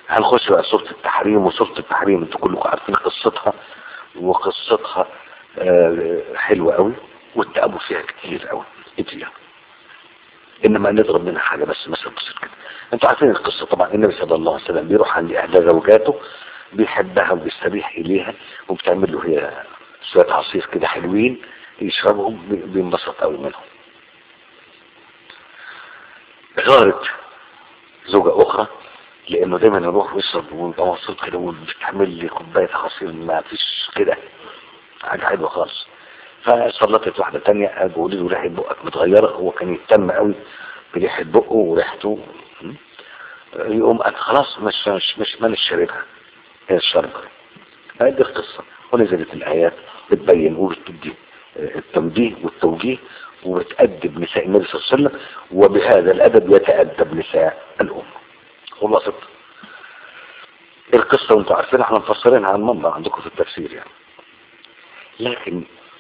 هنخش بقى سورة التحريم وسورة التحريم انتوا كلكم عارفين قصتها وقصتها آه، حلوة قوي والتأبوا فيها كتير قوي كتير انما نضرب منها حاجة بس مثلا بسيط كده انتوا عارفين القصة طبعا النبي صلى الله عليه وسلم بيروح عند احدى زوجاته بيحبها وبيستريح اليها وبتعمل له هي شوية عصير كده حلوين يشربهم بي- بينبسط قوي منهم غارت زوجة اخرى لانه دايما يروح ويشرب ويبقى مبسوط كده وبتعمل لي كوبايه عصير ما فيش كده حاجه حلوه خالص فسلطت واحده تانية بقول له ريحه بقك متغيره هو كان يهتم قوي بريحه بقه وريحته م? يقوم قال خلاص مش مش مش مانيش شاربها هي الشربة هذه القصة ونزلت الآيات بتبين وبتدي التنبيه والتوجيه وبتأدب نساء النبي صلى الله عليه وسلم وبهذا الأدب يتأدب نساء الأمة خلاصة القصة وانتم عارفين احنا مفسرينها عن المنبر عندكم في التفسير يعني لكن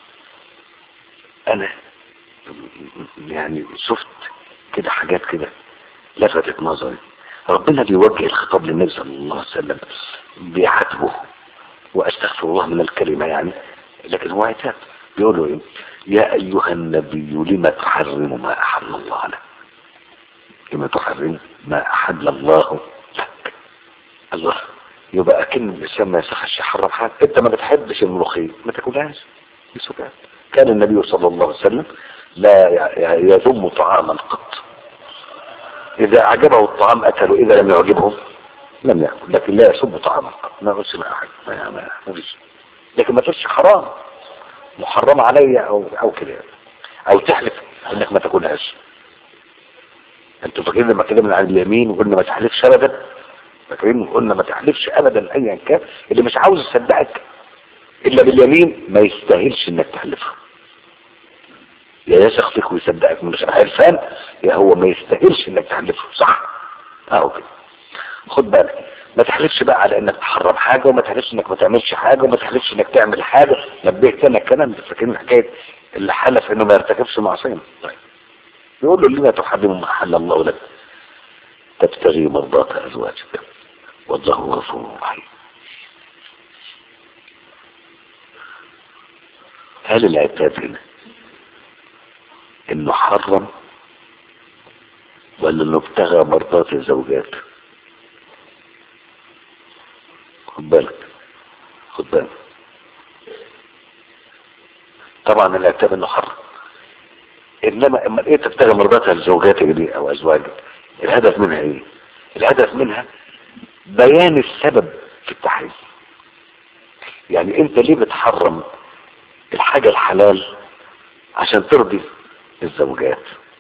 انا يعني شفت كده حاجات كده لفتت نظري ربنا بيوجه الخطاب للنبي صلى الله عليه وسلم بيعاتبه واستغفر الله من الكلمة يعني لكن هو عتاب بيقول له ايه يا ايها النبي لما تحرم ما احل الله لك لما تحرم ما احل الله لك الله يبقى اكن الانسان ما يصحش يحرم حاجه انت ما بتحبش الملوخيه ما تاكلهاش يسكت كان النبي صلى الله عليه وسلم لا ي- يذم طعاما قط اذا اعجبه الطعام اكله اذا لم يعجبه لم ياكل لكن لا يسب طعاما قط ما يقولش مع احد ما ما ما فيش لكن ما تقولش حرام محرم علي او او كده يعني. او تحلف انك ما تاكلهاش انتوا فاكرين لما كده من على اليمين وقلنا ما تحلفش ابدا فاكرين قلنا ما تحلفش ابدا ايا كان اللي مش عاوز يصدقك الا باليمين ما يستاهلش انك تحلفه يا يثق فيك ويصدقك من غير عرفان يا هو ما يستاهلش انك تحلفه صح اهو كده خد بالك ما تحلفش بقى على انك تحرم حاجه وما تحلفش انك ما تعملش حاجه وما تحلفش انك تعمل حاجه نبهت انا الكلام ده فاكرين حكايه اللي حلف انه ما يرتكبش معصيه طيب يقول له لما تحرم ما حل الله لك تبتغي مرضات ازواجك والله غفور رحيم هل العتاب هنا انه حرم ولا انه ابتغى مرضات الزوجات خد بالك خد بالك طبعا العتاب انه حرم انما اما ايه تبتغى مرضاتها لزوجاتك دي او ازواجك الهدف منها ايه الهدف منها بيان السبب في التحريم يعني انت ليه بتحرم الحاجة الحلال عشان ترضي الزوجات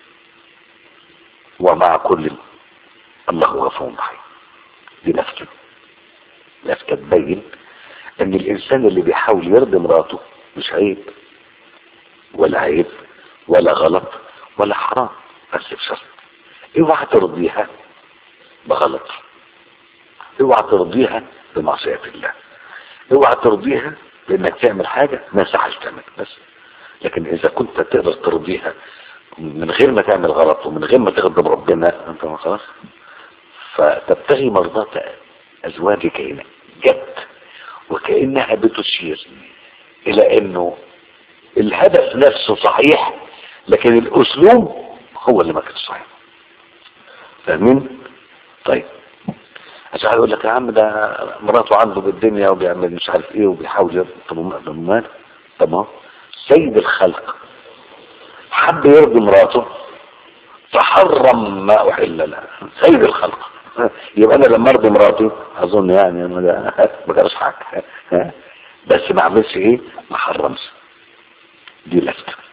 ومع كل الله غفور رحيم دي لفتة لفتة تبين ان الانسان اللي بيحاول يرضي مراته مش عيب ولا عيب ولا غلط ولا حرام بس بشرط اوعى ترضيها بغلط اوعى ترضيها بمعصية الله اوعى ترضيها بانك تعمل حاجة ما يصحش تعمل بس لكن اذا كنت تقدر ترضيها من غير ما تعمل غلط ومن غير ما تغضب ربنا انت ما خلاص فتبتغي مرضات ازواجك هنا جد وكأنها بتشير الى انه الهدف نفسه صحيح لكن الاسلوب هو اللي ما كانش صحيح فاهمين طيب عشان يقول لك يا عم ده مراته عنده بالدنيا وبيعمل مش عارف ايه وبيحاول يرضي طب وما طب ما هو سيد الخلق حب يرضي مراته فحرم ما احل لها سيد الخلق يبقى انا لما ارضي مراتي اظن يعني انا ده ما جراش حاجه بس ما عملش ايه ما حرمش دي لفته